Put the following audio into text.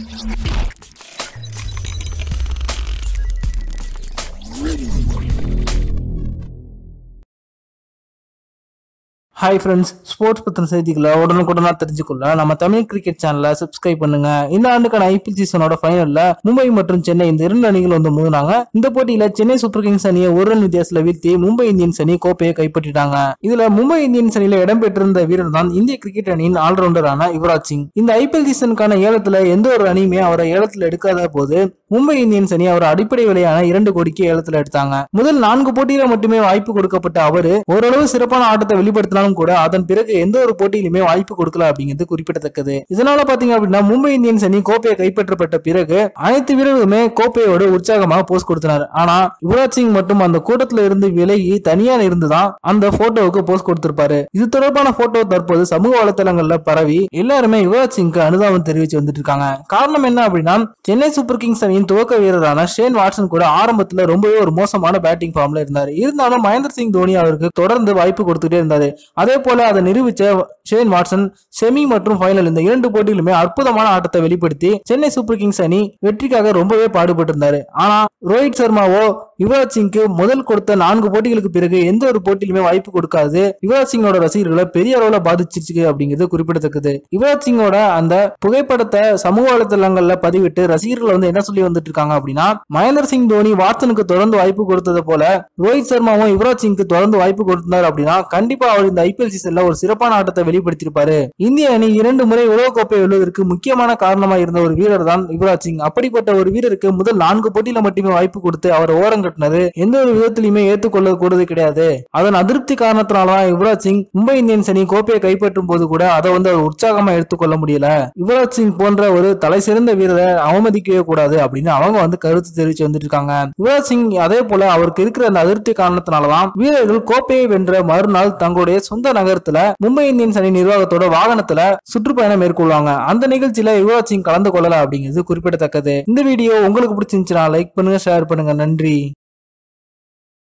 hi friends sports பத்தின செய்திகளை உடனுக்குடனா தெரிஞ்சுக்கொள்ள நம்ம தமிழ் கிரிக்கெட் சேனலை சப்ஸ்கிரைப் பண்ணுங்க இந்த ஆண்டுக்கான ஐபிஎல் சீசனோட ஃபைனல்ல மும்பை மற்றும் சென்னை இந்த இரண்டு அணிகள் வந்து மோதினாங்க இந்த போட்டியில சென்னை சூப்பர் கிங்ஸ் அணியை ஒரு ரன் வித்தியாசத்துல வீழ்த்தி மும்பை இந்தியன்ஸ் அணி கோப்பையை கைப்பற்றிட்டாங்க இதுல மும்பை இந்தியன்ஸ் அணியில இடம்பெற்றிருந்த வீரர் தான் இந்திய கிரிக்கெட் அணியின் ஆல்ரவுண்டரான யுவராஜ் சிங் இந்த ஐபிஎல் சீசனுக்கான ஏலத்துல எந்த ஒரு அணியுமே அவரை ஏலத்துல எடுக்காத போது மும்பை இந்தியன்ஸ் அணி அவர் அடிப்படை விலையான இரண்டு கோடிக்கு ஏலத்துல எடுத்தாங்க முதல் நான்கு போட்டியில மட்டுமே வாய்ப்பு கொடுக்கப்பட்ட அவரு ஓரளவு சிறப்பான ஆட்டத்தை வெளிப்படுத்தினாலும் கூட அதன் பிறகு எந்த ஒரு போட்டியிலுமே வாய்ப்பு கொடுக்கல அப்படிங்கிறது குறிப்பிடத்தக்கது இதனால பாத்தீங்க அப்படின்னா மும்பை இந்தியன்ஸ் அணி கோப்பையை கைப்பற்றப்பட்ட பிறகு அனைத்து வீரர்களுமே கோப்பையோட உற்சாகமாக போஸ்ட் கொடுத்தனர் ஆனா யுவராஜ் சிங் மட்டும் அந்த கூட்டத்துல இருந்து விலகி தனியா இருந்துதான் அந்த போட்டோவுக்கு போஸ்ட் கொடுத்திருப்பாரு இது தொடர்பான போட்டோ தற்போது சமூக வலைதளங்கள்ல பரவி எல்லாருமே யுவராஜ் சிங்க்கு அனுதாபம் தெரிவிச்சு வந்துட்டு இருக்காங்க காரணம் என்ன அப்படின்னா சென்னை சூப்பர் கிங்ஸ் அணியின் துவக்க வீரரான ஷேன் வாட்சன் கூட ஆரம்பத்துல ரொம்பவே ஒரு மோசமான பேட்டிங் ஃபார்ம்ல இருந்தாரு இருந்தாலும் மகேந்திர சிங் தோனி அவருக்கு தொடர்ந்து வாய்ப்பு கொடுத்துட்டே இருந்தாரு அதே போல அதை நிரூபிச்ச ஷேன் வாட்சன் செமி மற்றும் ஃபைனல் இந்த இரண்டு போட்டியிலுமே அற்புதமான ஆட்டத்தை வெளிப்படுத்தி சென்னை சூப்பர் கிங்ஸ் அணி வெற்றிக்காக ரொம்பவே பாடுபட்டு இருந்தாரு ஆனா ரோஹித் சர்மாவோ யுவராஜ் சிங்க்கு முதல் கொடுத்த நான்கு போட்டிகளுக்கு பிறகு எந்த ஒரு போட்டியிலுமே வாய்ப்பு கொடுக்காது யுவராஜ் சிங்கோட ரசிகர்களை பெரிய அளவுல பாதிச்சிருச்சு அப்படிங்கிறது குறிப்பிடத்தக்கது யுவராஜ் சிங்கோட அந்த புகைப்படத்தை சமூக வலைதளங்கள்ல பதிவிட்டு ரசிகர்கள் வந்து என்ன சொல்லி வந்துட்டு இருக்காங்க அப்படின்னா மகேந்திர சிங் தோனி வாட்சனுக்கு தொடர்ந்து வாய்ப்பு கொடுத்தது போல ரோஹித் சர்மாவும் யுவராஜ் சிங்க்கு தொடர்ந்து வாய்ப்பு கொடுத்தார் அப்படின்னா கண்டிப்பா அவர் இந்த ஐபிஎல் சீசன்ல ஒரு சிறப்பான ஆட்டத்தை வெளிப்படுத்தியிருப்பாரு இந்திய அணி இரண்டு முறை உலகக்கோப்பை வெல்வதற்கு முக்கியமான காரணமா இருந்த ஒரு வீரர் தான் யுவராஜ் சிங் அப்படிப்பட்ட ஒரு வீரருக்கு முதல் நான்கு போட்டியில மட்டுமே வாய்ப்பு கொடுத்து அவர் ஓரம் கட்டினது எந்த ஒரு விதத்திலுமே ஏற்றுக்கொள்ள கூடது கிடையாது அதன் அதிருப்தி காரணத்தினாலதான் யுவராஜ் சிங் மும்பை இந்தியன்ஸ் அணி கோப்பையை கைப்பற்றும் போது கூட அதை வந்து அவர் உற்சாகமா எடுத்துக்கொள்ள முடியல யுவராஜ் சிங் போன்ற ஒரு தலை சிறந்த வீரரை அவமதிக்கவே கூடாது அப்படின்னு அவங்க வந்து கருத்து தெரிவிச்சு வந்துட்டு இருக்காங்க யுவராஜ் சிங் அதே போல அவருக்கு இருக்கிற அந்த அதிருப்தி காரணத்தினாலதான் வீரர்கள் கோப்பையை வென்ற மறுநாள் தங்களுடைய சொந்த நகரத்துல மும்பை இந்தியன்ஸ் அணி நிர்வாகத்தோட வாகனத்துல சுற்றுப்பயணம் மேற்கொள்வாங்க அந்த நிகழ்ச்சியில யுவராஜ் சிங் கலந்து கொள்ளல அப்படிங்கிறது குறிப்பிடத்தக்கது இந்த வீடியோ உங்களுக்கு பிடிச்சிருந்துச்சுன்னா லைக் பண்ணுங்க ஷேர் பண்ணுங்க நன்றி